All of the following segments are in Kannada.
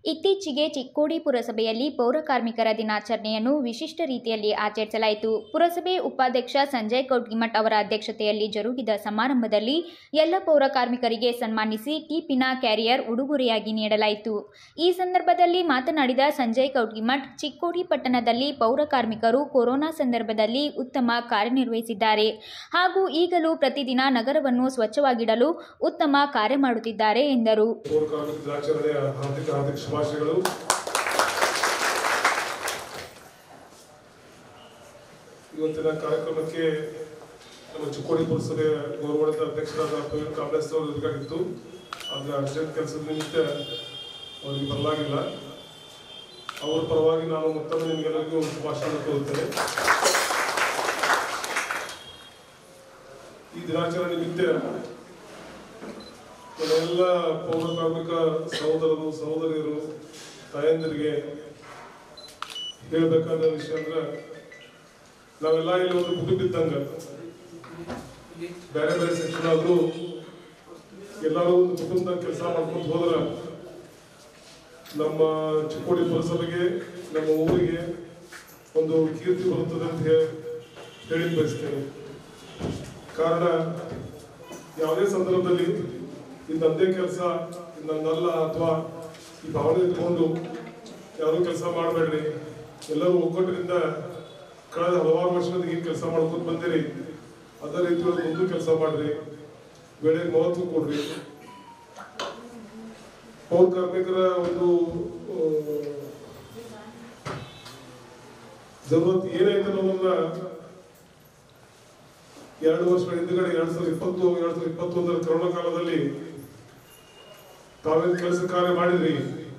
ಇತ್ತೀಚೆಗೆ ಚಿಕ್ಕೋಡಿ ಪುರಸಭೆಯಲ್ಲಿ ಪೌರ ಕಾರ್ಮಿಕರ ದಿನಾಚರಣೆಯನ್ನು ವಿಶಿಷ್ಟ ರೀತಿಯಲ್ಲಿ ಆಚರಿಸಲಾಯಿತು ಪುರಸಭೆ ಉಪಾಧ್ಯಕ್ಷ ಸಂಜಯ್ ಕೌಟ್ಗಿಮಠ್ ಅವರ ಅಧ್ಯಕ್ಷತೆಯಲ್ಲಿ ಜರುಗಿದ ಸಮಾರಂಭದಲ್ಲಿ ಎಲ್ಲ ಪೌರ ಕಾರ್ಮಿಕರಿಗೆ ಸನ್ಮಾನಿಸಿ ಕೀಪಿನ ಕ್ಯಾರಿಯರ್ ಉಡುಗೊರೆಯಾಗಿ ನೀಡಲಾಯಿತು ಈ ಸಂದರ್ಭದಲ್ಲಿ ಮಾತನಾಡಿದ ಸಂಜಯ್ ಕೌಟ್ಗಿಮಠ್ ಚಿಕ್ಕೋಡಿ ಪಟ್ಟಣದಲ್ಲಿ ಪೌರ ಕಾರ್ಮಿಕರು ಕೊರೋನಾ ಸಂದರ್ಭದಲ್ಲಿ ಉತ್ತಮ ಕಾರ್ಯನಿರ್ವಹಿಸಿದ್ದಾರೆ ಹಾಗೂ ಈಗಲೂ ಪ್ರತಿದಿನ ನಗರವನ್ನು ಸ್ವಚ್ಛವಾಗಿಡಲು ಉತ್ತಮ ಕಾರ್ಯ ಮಾಡುತ್ತಿದ್ದಾರೆ ಎಂದರು ಪೌರ ಕಾರ್ಮಿಕ ದಿನಾಚರಣೆಯ ಹಾರ್ದಿಕ ಹಾರ್ದಿಕ ಶುಭಾಶಯಗಳು ಇವತ್ತಿನ ಕಾರ್ಯಕ್ರಮಕ್ಕೆ ನಮ್ಮ ಚಿಕ್ಕೋಡಿ ಪುರಸಭೆಯ ಗೌರವಾನ್ವಿತ ಅಧ್ಯಕ್ಷರಾದ ಪ್ರವೀಣ್ ಕಾಂಗ್ರೆಸ್ ಅವರು ಬೇಕಾಗಿತ್ತು ಆದರೆ ಅರ್ಜೆಂಟ್ ಕೆಲಸದ ನಿಮಿತ್ತ ಅವರಿಗೆ ಬರಲಾಗಿಲ್ಲ ಅವರ ಪರವಾಗಿ ನಾನು ಮತ್ತೊಮ್ಮೆ ನಿಮಗೆಲ್ಲರಿಗೂ ಶುಭಾಶಯ ಕೋರುತ್ತೇನೆ ಈ ದಿನಾಚರಣೆ ನಿಮಿತ್ತ ನಮ್ಮೆಲ್ಲ ಪೌರ ಕಾರ್ಮಿಕ ಸಹೋದರರು ಸಹೋದರಿಯರು ತಾಯಂದಿರಿಗೆ ಹೇಳ್ಬೇಕಾದ ವಿಷಯ ಅಂದ್ರೆ ನಾವೆಲ್ಲ ಇಲ್ಲಿ ಒಂದು ಕುಟುಂಬ ಇದ್ದಂಗ ಬೇರೆ ಬೇರೆ ಸೆಕ್ಷನ್ ಆದ್ರೂ ಎಲ್ಲರೂ ಒಂದು ಕುಟುಂಬದಾಗ ಕೆಲಸ ಮಾಡ್ಕೊಂಡು ಹೋದ್ರ ನಮ್ಮ ಚಿಕ್ಕೋಡಿ ಪುರಸಭೆಗೆ ನಮ್ಮ ಊರಿಗೆ ಒಂದು ಕೀರ್ತಿ ಬರುತ್ತದೆ ಅಂತ ಹೇಳಿ ಹೇಳಿ ಬಯಸ್ತೇನೆ ಕಾರಣ ಯಾವುದೇ ಸಂದರ್ಭದಲ್ಲಿ ಇದು ನಂದೇ ಕೆಲಸ ಇದು ನನ್ನಲ್ಲ ಅಥವಾ ಈ ಭಾವನೆ ಇಟ್ಕೊಂಡು ಯಾರು ಕೆಲಸ ಮಾಡಬೇಡ್ರಿ ಎಲ್ಲರೂ ಒಗ್ಗಟ್ಟಿನಿಂದ ಕಳೆದ ಹಲವಾರು ವರ್ಷದಿಂದ ಏನು ಕೆಲಸ ಮಾಡ್ಕೊಂಡು ಬಂದಿರಿ ಅದೇ ರೀತಿಯಲ್ಲಿ ಮುಂದೆ ಕೆಲಸ ಮಾಡ್ರಿ ವೇಳೆಗೆ ಮಹತ್ವ ಕೊಡ್ರಿ ಪೌರ ಕಾರ್ಮಿಕರ ಒಂದು ಆ, ಜರೂರತ್ ಏನೈತೆ ಅನ್ನೋದನ್ನ ಎರಡು ವರ್ಷಗಳ ಹಿಂದುಗಡೆ ಎರಡ್ ಸಾವಿರದ ಇಪ್ಪತ್ತು ಎರಡ್ ಸಾವಿರದ ಇಪ್ಪತ್ತೊಂದರ ಕರೋನಾ ಕಾಲದಲ್ಲಿ ತಾವೇನು ಕೆಲಸ ಕಾರ್ಯ ಮಾಡಿದ್ರಿ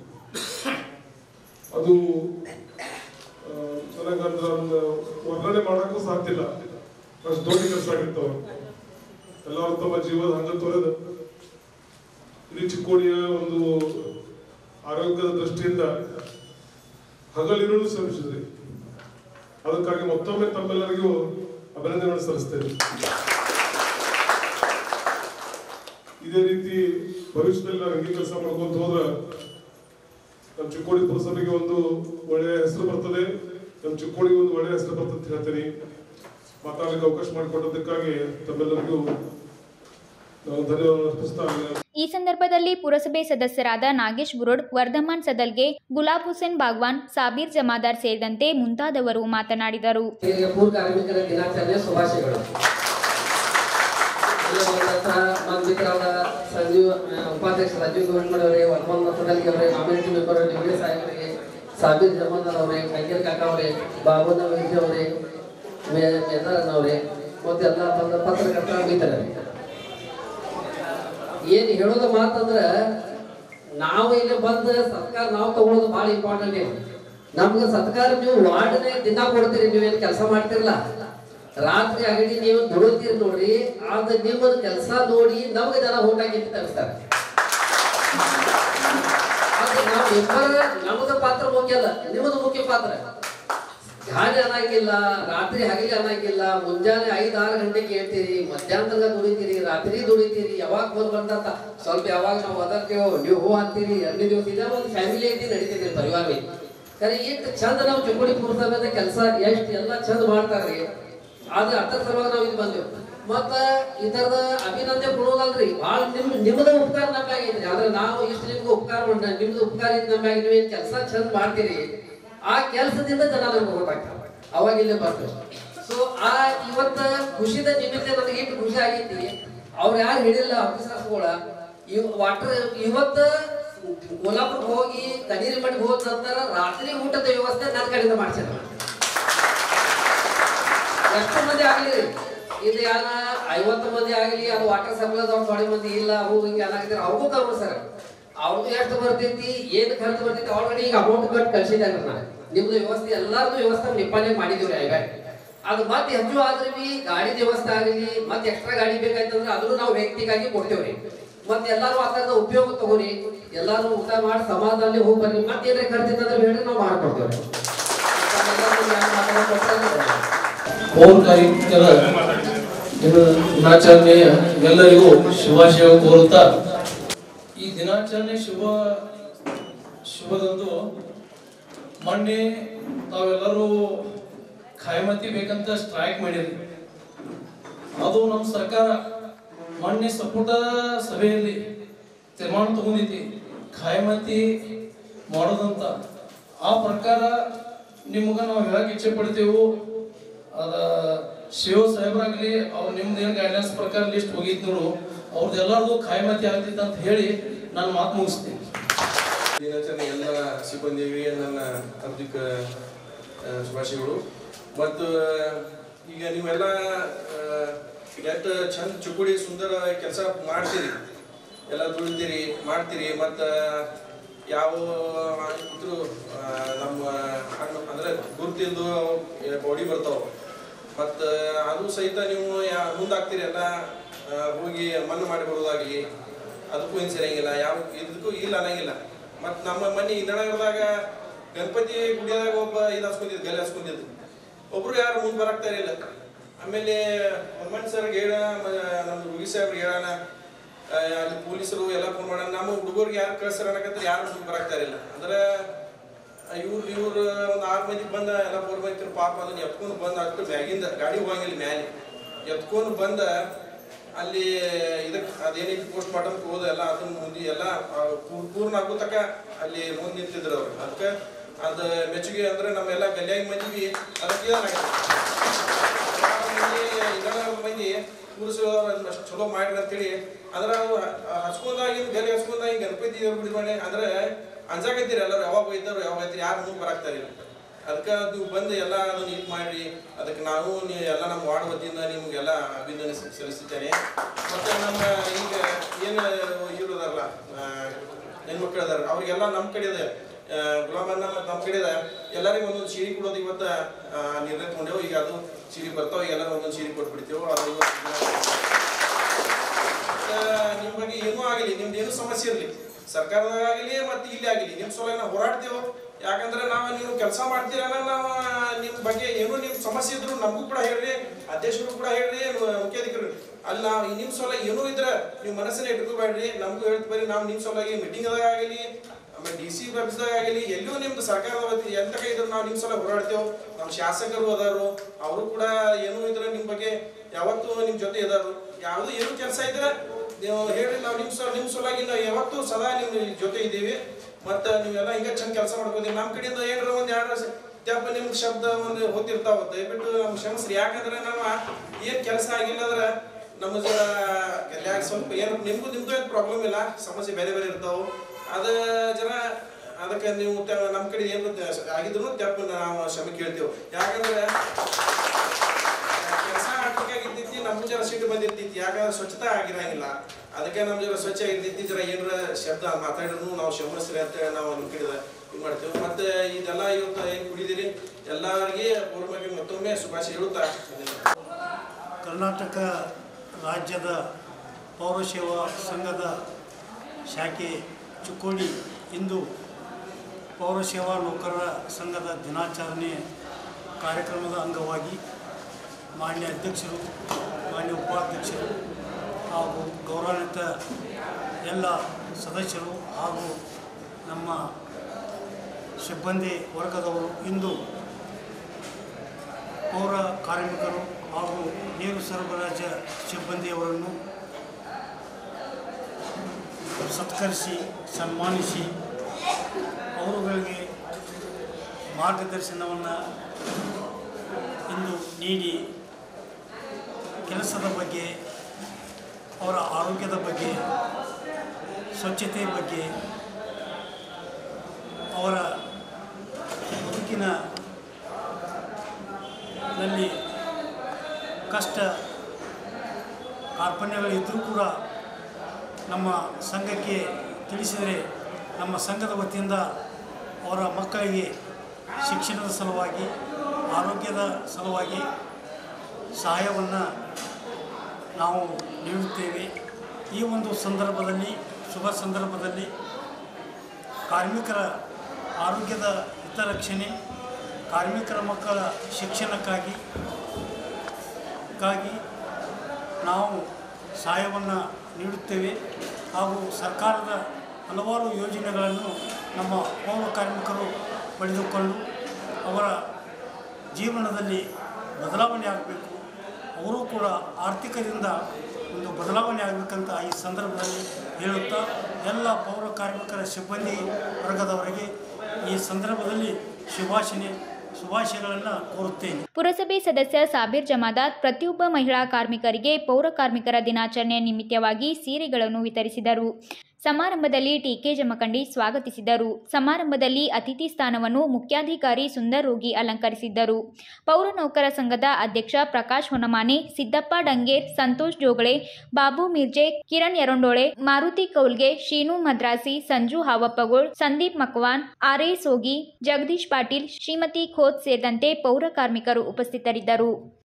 ಅದು ಆ, ನನಗಂದ್ರ ಒಂದು ವರ್ಣನೆ ಮಾಡಕ್ಕೂ ಸಾಧ್ಯ ಇಲ್ಲ ಅಷ್ಟು ದೊಡ್ಡ ಕೆಲಸ ಆಗಿರ್ತವ ಎಲ್ಲರೂ ತಮ್ಮ ಜೀವದ ಹಂಗ ತೊರೆದು ಇಡೀ ಚಿಕ್ಕೋಡಿಯ ಒಂದು ಆರೋಗ್ಯದ ದೃಷ್ಟಿಯಿಂದ ಹಗಲಿರುಳು ಶ್ರಮಿಸಿದ್ರಿ ಅದಕ್ಕಾಗಿ ಮತ್ತೊಮ್ಮೆ ತಮ್ಮೆಲ್ಲರಿಗೂ ಅಭಿನಂದನೆ ಸಲ್ಲಿಸ್ತೇನೆ ಇದೇ ರೀತಿ ಭವಿಷ್ಯದಲ್ಲಿ ನಾವು ಹಿಂಗೆ ಕೆಲಸ ಮಾಡ್ಕೊಂತ ಹೋದ್ರ ನಮ್ಮ ಚಿಕ್ಕೋಡಿ ಪುರಸಭೆಗೆ ಒಂದು ಒಳ್ಳೆಯ ಹೆಸರು ಬರ್ತದೆ ನಮ್ಮ ಚಿಕ್ಕೋಡಿಗೆ ಒಂದು ಒಳ್ಳೆಯ ಹೆಸರು ಬರ್ತದೆ ಅಂತ ಹೇಳ್ತೀನಿ ಮಾತಾಡಲಿಕ್ಕೆ ಅವಕಾಶ ಮಾಡಿಕೊಟ್ಟದಕ್ಕಾಗಿ ತಮ್ಮೆಲ್ಲರಿಗೂ ನಾವು ಧನ್ಯವಾದ ಅರ್ಪಿಸ್ತಾ ಈ ಸಂದರ್ಭದಲ್ಲಿ ಪುರಸಭೆ ಸದಸ್ಯರಾದ ನಾಗೇಶ್ ಬುರೋಡ್ ವರ್ಧಮಾನ್ ಸದಲ್ಗೆ ಗುಲಾಬ್ ಹುಸೇನ್ ಬಾಗ್ವಾನ್ ಸಾಬೀರ್ ಜಮಾದಾರ್ ಸೇರಿದಂತೆ ಮುಂತಾದವರು ಮಾತನಾಡಿದರು ಈಗ ಪೂರ್ವ ಕಾರ್ಮಿಕರ ದಿನಾಚರಣೆ ಶುಭಾಶಯಗಳು ಇಲ್ಲಿ ನನ್ನ ಹತ್ರ ನಮ್ಮ ಮಿತ್ರರಾದ ಸಂಜೀವ್ ಆ, ಉಪಾಧ್ಯಕ್ಷ ರಾಜೀವ್ ಗೋವಿಂದ್ ಅವರೇ ವರ್ಮನ್ ಮಸದಲ್ಗಿ ಅವರೇ ಕಾಮಿನಿಟಿ ಮೆಂಬರ್ ಡಿವಿಡಿ ಸಾಹೇಬರಿಗೆ ಸಾಬೀರ್ ಜಮಾದಾರ್ ಅವರೇ ಕಂಕೇರ್ ಕಾಕಾ ಅವರೇ ಬಾಬುನ ವೈದ್ಯ ಅವರೇ ಮೇದಾರನ್ ಅವರೇ ಮತ್ತೆಲ್ಲ ಬಂದ ಪತ್ರಕರ್ತರ ಮಿತ್ರರೇ ಏನು ಹೇಳೋದು ಮಾತಂದ್ರ ನಾವು ಇಲ್ಲಿ ಬಂದ ಸರ್ಕಾರ ನಾವು ತಗೊಳ್ಳೋದು ಭಾಳ ಇಂಪಾರ್ಟೆಂಟ್ ಇದೆ ನಮ್ಗೆ ಸರ್ಕಾರ ನೀವು ವಾರ್ಡ್ನೇ ದಿನ ಕೊಡ್ತೀರಿ ನೀವೇನು ಕೆಲಸ ಮಾಡ್ತಿರಲ್ಲ ರಾತ್ರಿ ಆಗಲಿ ನೀವು ದುಡಿತೀರಿ ನೋಡಿ ಆದ ನಿಮ್ಮ ಕೆಲಸ ನೋಡಿ ನಮ್ಗೆ ಜನ ಓಟ್ ಹಾಕಿ ತರಿಸ್ತಾರೆ ಆದ್ರೆ ನಾವು ಇಬ್ಬರ ನಮ್ಮದು ಪಾತ್ರ ಮುಖ್ಯ ಅಲ್ಲ ನಿಮ್ಮದು ಮುಖ್ಯ ಪಾತ್ರ ಗಾಳಿ ಅನ್ನಂಗಿಲ್ಲ ರಾತ್ರಿ ಹಗಲಿ ಅನ್ನಂಗಿಲ್ಲ ಮುಂಜಾನೆ ಐದು ಆರು ಗಂಟೆಗೆ ಹೇಳ್ತೀರಿ ಮಧ್ಯಾಹ್ನದಾಗ ದುಡಿತೀರಿ ರಾತ್ರಿ ದುಡಿತೀರಿ ಯಾವಾಗ ಫೋನ್ ಬಂದಂತ ಸ್ವಲ್ಪ ಯಾವಾಗ ನಾವು ಒದರ್ತೇವೋ ನೀವು ಹೂ ಅಂತೀರಿ ಎರಡನೇ ದಿವಸ ಇದೆ ಒಂದು ಫ್ಯಾಮಿಲಿ ಐತಿ ನಡೀತಿದ್ರಿ ಪರಿವಾರ ಐತಿ ಖರೆ ಎಷ್ಟು ಚಂದ ನಾವು ಚಿಕ್ಕೋಡಿ ಪುರಸಭೆದ ಕೆಲಸ ಎಷ್ಟು ಎಲ್ಲ ಚಂದ ಮಾಡ್ತಾರ್ರಿ ಆದ್ರೆ ಅರ್ಥ ಸಲುವಾಗಿ ನಾವು ಇದು ಬಂದೆವು ಮತ್ತ ಇದರದ ಅಭಿನಂದನೆ ಕೊಡೋದಲ್ರಿ ಭಾಳ ನಿಮ್ ನಿಮ್ಮದ ಉಪಕಾರ ನಮ್ಮ ಮ್ಯಾಗ ಐತ್ರಿ ಆದ್ರೆ ನಾವು ಇಷ್ಟು ನಿಮ್ಗೆ ಉಪಕಾರ ಮಾಡ ನಿಮ್ದು ಉಪಕಾರ ಇದ್ ನಮ್ಮ ಮ್ಯಾಗ ನೀವೇನ್ ಕೆಲಸ ಚಂದ ಮಾಡ್ತೀರಿ ಆ ಕೆಲಸದಿಂದ ಜನ ನಮ್ಗೆ ಗೊತ್ತಾಗ್ತಾರೆ ಅವಾಗ ಇಲ್ಲೇ ಬರ್ತೇವೆ ಸೊ ಆ ಇವತ್ತ ಖುಷಿದ ನಿಮಿತ್ತ ನನಗೆ ಇಟ್ಟು ಖುಷಿ ಆಗೈತಿ ಅವ್ರು ಯಾರು ಹೇಳಿಲ್ಲ ಆಫೀಸರ್ಸ್ಗಳ ಇವ್ ವಾಟರ್ ಇವತ್ತ ಕೋಲ್ಹಾಪುರಕ್ಕೆ ಹೋಗಿ ಕಡೀರಿ ಮಠಕ್ಕೆ ಹೋದ ನಂತರ ರಾತ್ರಿ ಊಟದ ವ್ಯವಸ್ಥೆ ನನ್ನ ಕಡೆಯಿಂದ ಮಾಡ್ಸಿದ್ರು ಎಷ್ಟು ಮಂದಿ ಆಗಲಿ ಇದು ಯಾರ ಐವತ್ತು ಮಂದಿ ಆಗಲಿ ಅದು ವಾಟರ್ ಸಪ್ಲೈದವ್ರು ಥೋಡೆ ಮಂದಿ ಇಲ್ಲ ಅವು ಹಿಂಗೆ ಏನಾಗಿದ್ರೆ ಅವ್ರಿಗೂ ಕರ್ಮ ಸರ್ ಅವ್ರದ್ದು ಎಷ್ಟು ಬರ್ತೈತಿ ಏನು ಖರ್ಚು ಬರ್ತೈತಿ ಆಲ್ರೆಡಿ ಈಗ ಅಮೌಂಟ್ ಕಟ್ ಕಳ್ಸಿದ್ದಾರೆ ನಾ ನಿಮ್ದು ವ್ಯವಸ್ಥೆ ಎಲ್ಲಾರ್ದು ವ್ಯವಸ್ಥೆ ನಿಪ್ಪಾನೆ ಮಾಡಿದೀವಿ ಈಗ ಅದು ಮತ್ತೆ ಹೆಚ್ಚು ಆದ್ರೆ ಬಿ ಗಾಡಿ ವ್ಯವಸ್ಥೆ ಆಗಲಿ ಮತ್ತೆ ಎಕ್ಸ್ಟ್ರಾ ಗಾಡಿ ಬೇಕಾಯ್ತಂದ್ರೆ ಅದನ್ನು ನಾವು ವ್ಯಕ್ತಿಗಾಗಿ ಕೊಡ್ತೇವ್ರಿ ಮತ್ತೆ ಎಲ್ಲಾರು ಆ ಥರದ ಉಪಯೋಗ ತಗೋರಿ ಎಲ್ಲಾರು ಊಟ ಮಾಡಿ ಸಮಾಧಾನ ಹೋಗಿ ಬರ್ರಿ ಮತ್ತೆ ಏನಾರ ಖರ್ಚು ಇತ್ತಂದ್ರೆ ಹೇಳ್ರಿ ನಾವು ಮಾಡ್ಕೊಡ್ತೇವ್ರಿ ತಮ್ಮೆಲ್ಲರಿಗೂ ಯಾರು ಮಾತಾಡೋಕೆ ಪೌರ ಕಾರ್ಮಿಕರ ದಿನಾಚರಣೆಯ ಎಲ್ಲರಿಗೂ ಶುಭಾಶಯ ಕೋರುತ್ತಾ ಈ ದಿನಾಚರಣೆ ಶುಭ ಶುಭದಂದು ಮೊನ್ನೆ ತಾವೆಲ್ಲರೂ ಖಾಯಮತಿ ಬೇಕಂತ ಸ್ಟ್ರೈಕ್ ಮಾಡಿರಿ ಅದು ನಮ್ಮ ಸರ್ಕಾರ ಮೊನ್ನೆ ಸಂಪುಟ ಸಭೆಯಲ್ಲಿ ತೀರ್ಮಾನ ತಗೊಂಡೈತಿ ಖಾಯಮತಿ ಮಾಡೋದಂತ ಆ ಪ್ರಕಾರ ನಿಮ್ಗೆ ನಾವು ಹೇಳಕ್ ಇಚ್ಛೆ ಪಡ್ತೇವು ಅದ ಶಿವ ಸಾಹೇಬ್ರಾಗ್ಲಿ ಅವ್ರು ನಿಮ್ದು ಏನು ಗೈಡ್ಲೈನ್ಸ್ ಪ್ರಕಾರ ಲಿಸ್ಟ್ ಹೋಗಿದ್ ನೋಡು ಅವ್ರದ್ದು ಎಲ್ಲರದು ಖಾಯಮತಿ ಆಗ್ತೈತೆ ಅಂತ ಹೇಳಿ ನಾನು ಮಾತು ಮುಗಿಸ್ತೀನಿ ದಿನಾಚರಣೆ ಎಲ್ಲ ಸಿಬ್ಬಂದಿಗೆ ನನ್ನ ಹಾರ್ದಿಕ ಆ, ಶುಭಾಶಯಗಳು ಮತ್ತು ಈಗ ನೀವೆಲ್ಲ ಎಷ್ಟು ಚಂದ ಚುಕ್ಕುಡಿ ಸುಂದರ ಕೆಲಸ ಮಾಡ್ತೀರಿ ಎಲ್ಲ ದುಡಿತೀರಿ ಮಾಡ್ತೀರಿ ಮತ್ತು ಯಾವ ಇದ್ರು ಆ, ನಮ್ಮ ಹಣ್ಣು ಅಂದರೆ ಗುರುತಿಂದು ಬಾಡಿ ಬರ್ತಾವ ಮತ್ತು ಅದು ಸಹಿತ ನೀವು ಯಾ ಮುಂದಾಗ್ತೀರಿ ಎಲ್ಲ ಆ, ಹೋಗಿ ಮಣ್ಣು ಮಾಡಿ ಬರೋದಾಗಲಿ ಅದಕ್ಕೂ ಏನು ಸರಿಯಂಗಿಲ್ಲ ಯಾವ ಇದಕ್ಕೂ ಇಲ್ಲ ಅನ್ನಂಗಿಲ್ಲ ಮತ್ತು ನಮ್ಮ ಮನೆ ಇಂಧನದಾಗ ಗಣಪತಿ ಗುಡಿಯಾಗ ಒಬ್ಬ ಇದು ಹಸ್ಕೊಂಡಿದ್ದು ಗಲೆ ಹಸ್ಕೊಂಡಿದ್ದು ಒಬ್ರು ಯಾರು ಮುಂದೆ ಬರಾಕ್ತಾ ಇರಲಿಲ್ಲ ಆಮೇಲೆ ಹನುಮಂತ್ ಸರ್ಗೆ ಹೇಳ ನಮ್ಮ ಹುಡುಗಿ ಸಾಹೇಬ್ರಿಗೆ ಹೇಳೋಣ ಆ, ಅಲ್ಲಿ ಪೊಲೀಸರು ಎಲ್ಲ ಫೋನ್ ಮಾಡೋಣ ನಮ್ಮ ಹುಡುಗರಿಗೆ ಯಾರು ಕಳ್ಸಾರ ಅನ್ನಕತ್ರ ಯಾರು ಮುಂದೆ ಬರಾಕ್ತಾ ಇರಲಿಲ್ಲ ಅಂದ್ರೆ ಇವ್ರು ಇವ್ರು ಒಂದು ಆರು ಮಂದಿ ಬಂದ ಎಲ್ಲ ಮೂರು ಮಂದಿ ಪಾಪ ಅದನ್ನ ಎತ್ಕೊಂಡು ಬಂದ ಅಷ್ಟು ಮ್ಯಾಗಿಂದ ಗಾಡಿ ಹೋಗಂಗಿಲ್ಲ ಮ್ಯಾಲೆ ಎತ್ಕೊಂಡು ಬಂದ ಅಲ್ಲಿ ಇದಕ್ಕೆ ಅದೇನೈತಿ ಪೋಸ್ಟ್ ಮಾರ್ಟಮ್ ಹೋದ ಎಲ್ಲ ಅದನ್ನ ಮುಂದೆ ಎಲ್ಲ ಆ, ಪೂರ್- ಪೂರ್ಣ ಆಗೋ ತಕ ಅಲ್ಲಿ ಮುಂದೆ ನಿಂತಿದ್ರು ಅವ್ರು ಅದಕ್ಕೆ ಅದ ಮೆಚ್ಚುಗೆ ಅಂದ್ರೆ ನಮ್ಮೆಲ್ಲ ಗಲ್ಯಾಗಿ ಮಂದಿಗೆ ಅದಕ್ಕೆ ಮಂದಿ ಮಂದಿ ಕೂರಿಸೋರು ಅಷ್ಟು ಚಲೋ ಮಾಡ್ರಿ ಅಂತೇಳಿ ಅದ್ರ ಹಚ್ಕೊಂಡಾಗಿನ ಗಲಿ ಹಚ್ಕೊಂಡಾಗ ಗಣಪತಿ ದೇವ್ರ ಬಿಡಿ ಮಾಡಿ ಅಂದ್ರೆ ಅಂಜಾಕತ್ತೀರಿ ಎಲ್ಲರೂ ಯಾವಾಗ ಇದ್ದಾರೋ ಯಾವಾಗ ಐತಿ ಯಾರು ಮುಂದೆ ಬರಾಕ್ತಾರಿಲ್ಲ ಅದಕ್ಕೆ ನೀವು ಬಂದು ಎಲ್ಲ ಅದನ್ನ ಇದು ಮಾಡ್ರಿ ಅದಕ್ಕೆ ನಾವು ನೀವು ಎಲ್ಲ ನಮ್ಮ ವಾರ್ಡ್ ವತಿಯಿಂದ ನಿಮ್ಗೆಲ್ಲ ಅಭಿನಂದನೆ ಸ- ಸಲ್ಲಿಸುತ್ತೇನೆ ಮತ್ತೆ ನಮ್ಮ ಈಗ ಏನು ಇವ್ರು ಅದಾರಲ್ಲ ಹೆಣ್ಮಕ್ಳು ಅದಾರ ಅವ್ರಿಗೆಲ್ಲ ನಮ್ಮ ಕಡೆ ಇದೆ ಗುಲಾಮನ್ನ ಮತ್ತು ನಮ್ಮ ಕಡೆ ಇದೆ ಎಲ್ಲರಿಗೂ ಒಂದೊಂದು ಸೀರೆ ಕೊಡೋದು ಇವತ್ತು ಆ, ನಿರ್ಣಯ ತಗೊಂಡೇವು ಈಗ ಅದು ಸೀರೆ ಬರ್ತಾವ ಈಗ ಎಲ್ಲರೂ ಒಂದೊಂದು ಸೀರೆ ಕೊಟ್ಬಿಡ್ತೇವೆ ಅದು ಇವತ್ತು ನಿಮ್ಮ ಬಗ್ಗೆ ಏನೂ ಆಗಲಿ ನಿಮ್ದು ಏನು ಸಮಸ್ಯೆ ಇರಲಿ ಸರ್ಕಾರದಾಗ ಆಗಲಿ ಮತ್ತು ಇಲ್ಲಿ ಆಗಲಿ ನಿಮ್ಮ ಸಲ ನಾವು ಹೋರಾಡ್ತೇವೆ ಯಾಕಂದ್ರೆ ನಾವು ನೀವು ಕೆಲಸ ಮಾಡ್ತೀರಲ್ಲ ನಾವು ನಿಮ್ಮ ಬಗ್ಗೆ ಏನೋ ನಿಮ್ಮ ಸಮಸ್ಯೆ ಇದ್ರು ನಮಗೂ ಕೂಡ ಹೇಳ್ರಿ ಅಧ್ಯಕ್ಷರು ಕೂಡ ಹೇಳ್ರಿ ಮುಖ್ಯಾಧಿಕಾರಿ ಅಲ್ಲಿ ನಾವು ನಿಮ್ಮ ಸಲ ಏನೂ ಇದ್ರೆ ನೀವು ಮನಸ್ಸನ್ನ ಇಟ್ಕೋಬೇಡ್ರಿ ನಮಗೂ ಹೇಳ್ತ ಬರ್ರಿ ನಾವು ನಿಮ್ಮ ಸಲುವಾಗಿ ಮೀಟಿಂಗ್ದಾಗ ಆಗಲಿ ಆಮೇಲೆ ಡಿ ಸಿ ಆಫೀಸ್ದಾಗ ಆಗಲಿ ಎಲ್ಲೂ ನಿಮ್ದು ಸರ್ಕಾರದ ವತಿ ಎಂತ ಕೈ ಇದ್ರು ನಾವು ನಿಮ್ಮ ಸಲ ಹೋರಾಡ್ತೇವೆ ನಮ್ಮ ಶಾಸಕರು ಅದಾರು ಅವರು ಕೂಡ ಏನೂ ಇದ್ರೆ ನಿಮ್ಮ ಬಗ್ಗೆ ಯಾವತ್ತೂ ನಿಮ್ಮ ಜೊತೆ ಇದಾರು ಯಾವುದು ಏನು ಕೆಲಸ ಇದ್ರೆ ನೀವು ಹೇಳ್ರಿ ನಾವು ನಿಮ್ಮ ಸಲ ನಿಮ್ಮ ಸಲುವಾಗಿ ನಾವು ಯಾವತ್ತೂ ಸದಾ ನಿಮ್ಮ ಜೊತೆ ಇದ್ದೀವಿ ಮತ್ತು ನೀವೆಲ್ಲ ಹಿಂಗೆ ಚಂದ ಕೆಲಸ ಮಾಡ್ಕೋತೀವಿ ನಮ್ಮ ಕಡೆಯಿಂದ ಏನಾರ ಒಂದು ಎರಡು ತ್ಯಾಪ ನಿಮ್ಗೆ ಶಬ್ದ ಒಂದು ಹೋಗ್ತಿರ್ತಾವ ದಯವಿಟ್ಟು ನಮ್ಗೆ ಕ್ಷಮಿಸ್ರಿ ಯಾಕಂದ್ರೆ ನಾವು ಏನು ಕೆಲಸ ಆಗಿಲ್ಲ ಅಂದ್ರೆ ನಮ್ಮ ಜರ ಗಲ್ಯಾಗ ಸ್ವಲ್ಪ ಏನು ನಿಮ್ಗೂ ನಿಮ್ಗೂ ಏನು ಪ್ರಾಬ್ಲಮ್ ಇಲ್ಲ ಸಮಸ್ಯೆ ಬೇರೆ ಬೇರೆ ಇರ್ತಾವೆ ಅದ ಜನ ಅದಕ್ಕೆ ನೀವು ತ- ನಮ್ಮ ಕಡೆ ಏನು ಆಗಿದ್ರು ತ್ಯಾಪ ನಾವು ಕ್ಷಮೆ ಕೇಳ್ತೇವೆ ಯಾಕಂದ್ರೆ ಕೆಲಸ ಆಗ್ಬೇಕಾಗಿರ್ತೈತಿ ನಮ್ಗೂ ಜರ ಸಿಟ್ಟು ಬಂದಿರ್ತೈತಿ ಯಾಕಂದ್ರೆ ಸ್ವಚ್ಛತಾ ಆಗಿರಂಗಿಲ್ಲ ಅದಕ್ಕೆ ನಮ್ ಜರ ಸ್ವಚ್ಛ ಆಗಿರ್ತೈತಿ ಜರ ಏನಾರ ಶಬ್ದ ಮಾತಾಡಿದ್ರು ನಾವು ಕ್ಷಮಿಸ್ರಿ ಅಂತ ನಾವು ನಿಮ್ಮ ಕಡೆ ಇದು ಮಾಡ್ತೇವೆ ಮತ್ತೆ ಇದೆಲ್ಲ ಇವತ್ತು ಏನು ಕುಡಿದಿರಿ ಎಲ್ಲರಿಗೆ ಪೂರ್ವವಾಗಿ ಮತ್ತೊಮ್ಮೆ ಶುಭಾಶಯ ಹೇಳುತ್ತಾ ಕರ್ನಾಟಕ ರಾಜ್ಯದ ಪೌರಸೇವಾ ಸಂಘದ ಶಾಖೆ ಚಿಕ್ಕೋಡಿ ಇಂದು ಪೌರಸೇವಾ ನೌಕರರ ಸಂಘದ ದಿನಾಚರಣೆ ಕಾರ್ಯಕ್ರಮದ ಅಂಗವಾಗಿ ಮಾನ್ಯ ಅಧ್ಯಕ್ಷರು ಮಾನ್ಯ ಉಪಾಧ್ಯಕ್ಷರು ಹಾಗೂ ಗೌರವಾನ್ವಿತ ಎಲ್ಲ ಸದಸ್ಯರು ಹಾಗೂ ನಮ್ಮ ಸಿಬ್ಬಂದಿ ವರ್ಗದವರು ಇಂದು ಪೌರ ಕಾರ್ಮಿಕರು ಹಾಗೂ ನೀರು ಸರಬರಾಜು ಸಿಬ್ಬಂದಿಯವರನ್ನು ಸತ್ಕರಿಸಿ ಸನ್ಮಾನಿಸಿ ಅವರುಗಳಿಗೆ ಮಾರ್ಗದರ್ಶನವನ್ನು ಇಂದು ನೀಡಿ ಕೆಲಸದ ಬಗ್ಗೆ ಅವರ ಆರೋಗ್ಯದ ಬಗ್ಗೆ ಸ್ವಚ್ಛತೆ ಬಗ್ಗೆ ಅವರ ಬದುಕಿನ ನಲ್ಲಿ ಕಷ್ಟ ಕಾರ್ಪಣ್ಯಗಳಿದ್ದರೂ ಕೂಡ ನಮ್ಮ ಸಂಘಕ್ಕೆ ತಿಳಿಸಿದರೆ ನಮ್ಮ ಸಂಘದ ವತಿಯಿಂದ ಅವರ ಮಕ್ಕಳಿಗೆ ಶಿಕ್ಷಣದ ಸಲುವಾಗಿ ಆರೋಗ್ಯದ ಸಲುವಾಗಿ ಸಹಾಯವನ್ನು ನಾವು ನೀಡುತ್ತೇವೆ ಈ ಒಂದು ಸಂದರ್ಭದಲ್ಲಿ ಶುಭ ಸಂದರ್ಭದಲ್ಲಿ ಕಾರ್ಮಿಕರ ಆರೋಗ್ಯದ ಹಿತರಕ್ಷಣೆ ಕಾರ್ಮಿಕರ ಮಕ್ಕಳ ಶಿಕ್ಷಣಕ್ಕಾಗಿ ಗಾಗಿ ನಾವು ಸಹಾಯವನ್ನು ನೀಡುತ್ತೇವೆ ಹಾಗೂ ಸರ್ಕಾರದ ಹಲವಾರು ಯೋಜನೆಗಳನ್ನು ನಮ್ಮ ಪೌರ ಕಾರ್ಮಿಕರು ಪಡೆದುಕೊಂಡು ಅವರ ಜೀವನದಲ್ಲಿ ಬದಲಾವಣೆ ಆಗಬೇಕು ಅವರು ಕೂಡ ಆರ್ಥಿಕದಿಂದ ಒಂದು ಬದಲಾವಣೆ ಆಗಬೇಕಂತ ಈ ಸಂದರ್ಭದಲ್ಲಿ ಹೇಳುತ್ತಾ ಎಲ್ಲ ಪೌರ ಕಾರ್ಮಿಕರ ಸಿಬ್ಬಂದಿ ವರ್ಗದವರಿಗೆ ಈ ಸಂದರ್ಭದಲ್ಲಿ ಶುಭಾಶನೆ ಶುಭಾಶಯಗಳನ್ನು ಕೋರುತ್ತೇನೆ ಪುರಸಭೆ ಸದಸ್ಯ ಸಾಬೀರ್ ಜಮಾದಾರ್ ಪ್ರತಿಯೊಬ್ಬ ಮಹಿಳಾ ಕಾರ್ಮಿಕರಿಗೆ ಪೌರ ಕಾರ್ಮಿಕರ ದಿನಾಚರಣೆ ನಿಮಿತ್ತವಾಗಿ ಸೀರೆಗಳನ್ನು ವಿತರಿಸಿದರು ಸಮಾರಂಭದಲ್ಲಿ ಟಿಕೆ ಜಮಖಂಡಿ ಸ್ವಾಗತಿಸಿದರು ಸಮಾರಂಭದಲ್ಲಿ ಅತಿಥಿ ಸ್ಥಾನವನ್ನು ಮುಖ್ಯಾಧಿಕಾರಿ ಸುಂದರ್ ರೋಗಿ ಅಲಂಕರಿಸಿದ್ದರು ಪೌರ ನೌಕರ ಸಂಘದ ಅಧ್ಯಕ್ಷ ಪ್ರಕಾಶ್ ಹೊನಮಾನೆ ಸಿದ್ದಪ್ಪ ಡಂಗೇರ್ ಸಂತೋಷ್ ಜೋಗಳೆ ಬಾಬು ಮಿರ್ಜೆ ಕಿರಣ್ ಯರಂಡೋಳೆ ಮಾರುತಿ ಕೌಲ್ಗೆ ಶೀನು ಮದ್ರಾಸಿ ಸಂಜು ಹಾವಪ್ಪಗೋಳ್ ಸಂದೀಪ್ ಮಕ್ವಾನ್ ಆರ್ಎ ಸೋಗಿ ಜಗದೀಶ್ ಪಾಟೀಲ್ ಶ್ರೀಮತಿ ಖೋತ್ ಸೇರಿದಂತೆ ಪೌರ ಕಾರ್ಮಿಕರು ಉಪಸ್ಥಿತರಿದ್ದರು